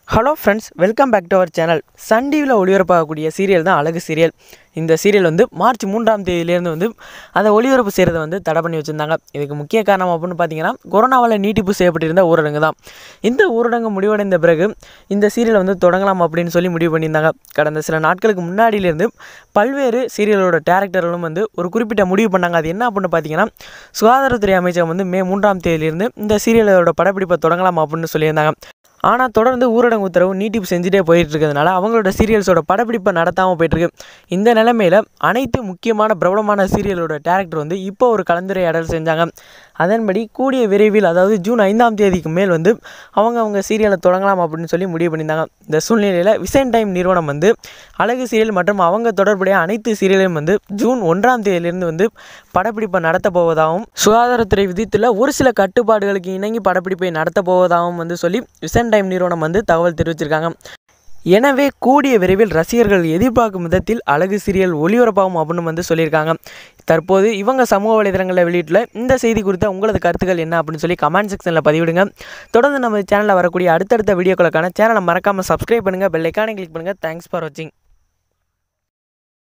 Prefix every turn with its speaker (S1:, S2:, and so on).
S1: hello friends welcome back to our channel Sun டிவியில் ஒளிபரப்பாகக்கூடிய serial தான் அழகு சீரியல் இந்த சீரியல் வந்து மார்ச் மூன்றாம் தேதியிலேருந்து வந்து அதை ஒளிபரப்பு செய்கிறத வந்து தடை பண்ணி வச்சுருந்தாங்க இதுக்கு முக்கிய காரணம் அப்படின்னு பார்த்தீங்கன்னா கொரோனாவால் நீட்டிப்பு செய்யப்பட்டிருந்த ஊரடங்கு தான் இந்த ஊரடங்கு முடிவடைந்த பிறகு இந்த சீரியலை வந்து தொடங்கலாம் அப்படின்னு சொல்லி முடிவு பண்ணியிருந்தாங்க கடந்த சில நாட்களுக்கு முன்னாடியிலேருந்து பல்வேறு சீரியலோட டேரக்டர்களும் வந்து ஒரு குறிப்பிட்ட முடிவு பண்ணாங்க அது என்ன அப்படின்னு பார்த்தீங்கன்னா சுகாதாரத்துறை அமைச்சகம் வந்து மே மூன்றாம் தேதியிலிருந்து இந்த சீரியலோட படப்பிடிப்பை தொடங்கலாம் அப்படின்னு சொல்லியிருந்தாங்க ஆனால் தொடர்ந்து ஊரடங்கு உத்தரவு நீட்டிப்பு செஞ்சுட்டே போயிட்டு இருக்கிறதுனால அவங்களோட சீரியல்ஸோட படப்பிடிப்பை நடத்தாமல் போயிட்டுருக்கு இந்த நிலைமையில் அனைத்து முக்கியமான பிரபலமான சீரியலோட டேரக்டர் வந்து இப்போ ஒரு கலந்துரையாடல் செஞ்சாங்க அதன்படி கூடிய விரைவில் அதாவது ஜூன் ஐந்தாம் தேதிக்கு மேல் வந்து அவங்க அவங்க சீரியலை தொடங்கலாம் அப்படின்னு சொல்லி முடிவு பண்ணியிருந்தாங்க இந்த சூழ்நிலையில் விசன் டைம் நிறுவனம் வந்து அழகு சீரியல் மற்றும் அவங்க தொடர்புடைய அனைத்து சீரியலையும் வந்து ஜூன் ஒன்றாம் தேதியிலிருந்து வந்து படப்பிடிப்பை நடத்த போவதாகவும் சுகாதாரத்துறை விதித்துள்ள ஒரு சில கட்டுப்பாடுகளுக்கு இணங்கி படப்பிடிப்பை நடத்த போவதாகவும் வந்து சொல்லி விசன் டைம் நிறுவனம் வந்து தகவல் தெரிவிச்சிருக்காங்க எனவே கூடிய விரைவில் ரசிகர்கள் எதிர்பார்க்கும் விதத்தில் அழகு சீரியல் ஒளிபரப்பாகும் அப்படின்னு வந்து சொல்லியிருக்காங்க தற்போது இவங்க சமூக வலைதளங்களில் வெளியிட்டுள்ள இந்த செய்தி குறித்த உங்களது கருத்துக்கள் என்ன அப்படின்னு சொல்லி கமெண்ட் செக்ஷனில் பதிவிடுங்க தொடர்ந்து நம்ம சேனலில் வரக்கூடிய அடுத்தடுத்த வீடியோக்களுக்கான சேனலை மறக்காமல் சப்ஸ்கிரைப் பண்ணுங்கள் பெல் ஐக்கானை கிளிக் பண்ணுங்கள் தேங்க்ஸ் ஃபார் வாட்சிங்